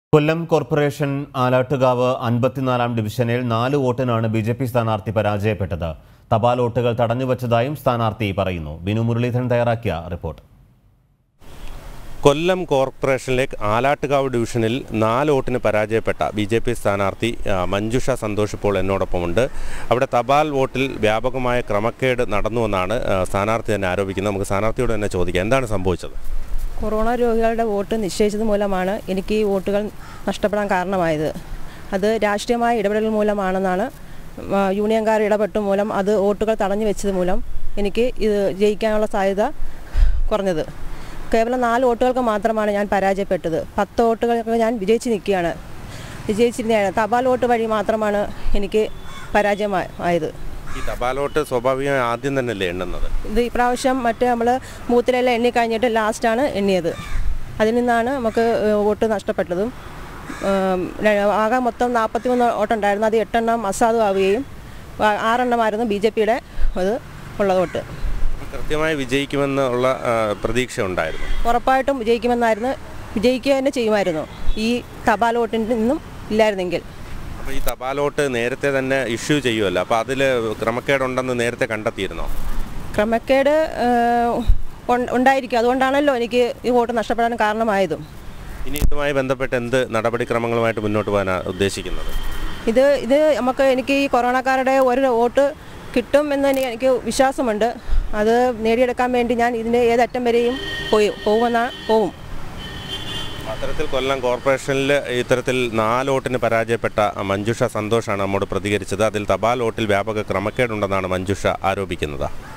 കൊല്ലം corporation ആലാട്ടുകാവ് അൻപത്തിനാലാം ഡിവിഷനിൽ നാല് വോട്ടിനാണ് B J P സ്ഥാനാർത്ഥി പരാജയപ്പെട്ടത് തപാൽ വോട്ടുകൾ തടഞ്ഞുവച്ചതായും സ്ഥാനാർത്ഥി പറയുന്നു ബിനു മുരളീധരൻ തയ്യാറാക്കിയ റിപ്പോർട്ട് കൊല്ലം കോർപ്പറേഷനിലെ ആലാട്ടുകാവ് ഡിവിഷനിൽ നാല് വോട്ടിന് പരാജയപ്പെട്ട ബി ജെ പി സ്ഥാനാർത്ഥി ആ, മഞ്ജുഷ സന്തോഷ് ഇപ്പോൾ എന്നോടൊപ്പമുണ്ട് അവിടെ തപാൽ വോട്ടിൽ വ്യാപകമായ ക്രമക്കേട് നടന്നുവെന്നാണ് ആ, സ്ഥാനാർത്ഥി തന്നെ ആരോപിക്കുന്നത് നമുക്ക് സ്ഥാനാർത്ഥിയോട് തന്നെ ചോദിക്കാം എന്താണ് സംഭവിച്ചത് കൊറോണ രോഗികളുടെ വോട്ട് നിശ്ചയിച്ചത് മൂലമാണ് എനിക്ക് ഈ വോട്ടുകൾ നഷ്ടപ്പെടാൻ കാരണമായത് അത് രാഷ്ട്രീയമായ ഇടപെടൽ മൂലമാണെന്നാണ് ആ, യൂണിയൻകാർ ഇടപെട്ട് മൂലം അത് വോട്ടുകൾ തടഞ്ഞു വെച്ചത് മൂലം എനിക്ക് ഇത് ജയിക്കാനുള്ള സാധ്യത കുറഞ്ഞത് കേവലം നാല് വോട്ടുകൾക്ക് മാത്രമാണ് ഞാൻ പരാജയപ്പെട്ടത് പത്ത് വോട്ടുകൾക്ക് ഞാൻ വിജയിച്ച് നിൽക്കുകയാണ് വിജയിച്ചിരുന്നതാണ് തപാൽ വോട്ട് വഴി മാത്രമാണ് എനിക്ക് പരാജയമായത് ഈ തപാൽ വോട്ട് സ്വാഭാവികമായി ആദ്യം തന്നെയല്ലേ എണ്ണുന്നത് ഇത് ഇപ്രാവശ്യം മറ്റേ നമ്മൾ ബൂത്തിലെല്ലാം എണ്ണി കഴിഞ്ഞിട്ട് ലാസ്റ്റാണ് എണ്ണിയത് അതിൽ നിന്നാണ് നമുക്ക് ഏഹ്, വോട്ട് നഷ്ടപ്പെട്ടതും ഏം, ര- ആകെ മൊത്തം നാൽപ്പത്തി മൂന്ന് വോട്ടുണ്ടായിരുന്നു അത് എട്ടെണ്ണം അസാധുവാവുകയും ആ- ആറെണ്ണമായിരുന്നു ബി ജെ പിയുടെ അത് ഉള്ള വോട്ട് കൃത്യമായി വിജയിക്കുമെന്നുള്ള ആ, പ്രതീക്ഷ ഉണ്ടായിരുന്നു ഉറപ്പായിട്ടും വിജയിക്കുമെന്നായിരുന്നു വിജയിക്കുക തന്നെ ചെയ്യുമായിരുന്നു ഈ തപാൽ വോട്ടിൽ നിന്നും ഇല്ലായിരുന്നെങ്കിൽ അപ്പോൾ ഈ തപാൽ വോട്ട് നേരത്തെ തന്നെ ഇഷ്യൂ ചെയ്യുമല്ലോ അപ്പോൾ അതിൽ ക്രമക്കേടുണ്ടെന്ന് നേരത്തെ കണ്ടെത്തിയിരുന്നോ ക്രമക്കേട് ഏഹ്, ഉൺ- ഉണ്ടായിരിക്കും അതുകൊണ്ടാണല്ലോ എനിക്ക് ഈ വോട്ട് നഷ്ടപ്പെടാൻ കാരണമായതും ഇനി ഇതുമായി ബന്ധപ്പെട്ട് എന്ത് നടപടിക്രമങ്ങളുമായിട്ട് മുന്നോട്ട് പോകാനാണ് ഉദ്ദേശിക്കുന്നത് ഇത് ഇത് നമുക്ക് എനിക്ക് ഈ കൊറോണക്കാരുടെ ഒരു വോട്ട് കിട്ടും എന്ന് എനിക്ക് എനിക്ക് വിശ്വാസമുണ്ട് അത് നേടിയെടുക്കാൻ വേണ്ടി ഞാൻ ഇതിൻ്റെ ഏതറ്റം വരെയും പോയി പോകുമെന്ന പോവും അത്തരത്തിൽ കൊല്ലം കോർപ്പറേഷനിൽ ഇത്തരത്തിൽ നാല് വോട്ടിന് പരാജയപ്പെട്ട മഞ്ജുഷ സന്തോഷാണ് നമ്മോട് പ്രതികരിച്ചത് അതിൽ തപാൽ വോട്ടിൽ വ്യാപക ക്രമക്കേടുണ്ടെന്നാണ് മഞ്ജുഷ ആരോപിക്കുന്നത്